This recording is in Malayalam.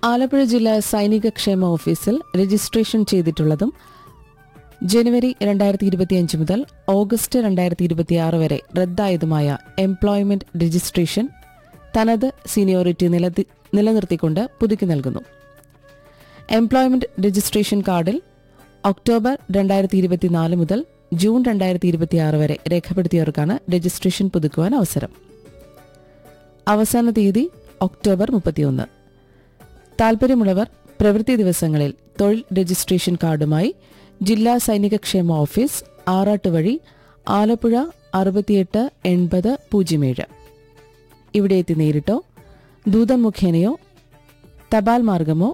ആലപ്പുഴ ജില്ലാ സൈനിക ക്ഷേമ ഓഫീസിൽ രജിസ്ട്രേഷൻ ചെയ്തിട്ടുള്ളതും ജനുവരി രണ്ടായിരത്തി ഇരുപത്തിയഞ്ച് മുതൽ ഓഗസ്റ്റ് രണ്ടായിരത്തി ഇരുപത്തിയാറ് വരെ റദ്ദായതുമായ എംപ്ലോയ്മെന്റ് രജിസ്ട്രേഷൻ തനത് സീനിയോറിറ്റി നിലതി- നിലനിർത്തിക്കൊണ്ട് പുതുക്കി നൽകുന്നു എംപ്ലോയ്മെന്റ് രജിസ്ട്രേഷൻ കാർഡിൽ ഒക്ടോബർ രണ്ടായിരത്തി ഇരുപത്തിനാല് മുതൽ ജൂൺ രണ്ടായിരത്തി ഇരുപത്തിയാറ് വരെ രേഖപ്പെടുത്തിയവർക്കാണ് രജിസ്ട്രേഷൻ പുതുക്കുവാൻ അവസരം അവസാന തീയതി ഒക്ടോബർ മുപ്പത്തിയൊന്ന് താൽപ്പര്യമുള്ളവർ പ്രവൃത്തി ദിവസങ്ങളിൽ തൊഴിൽ രജിസ്ട്രേഷൻ കാർഡുമായി ജില്ലാ സൈനിക ക്ഷേമ ഓഫീസ് ആറാട്ട് വഴി ആലപ്പുഴ അറുപത്തിയെട്ട് എൺപത് പൂജ്യം ഏഴ് ഇവിടെ എത്തി നേരിട്ടോ ദൂതൻ മുഖേനയോ തപാൽ മാർഗമോ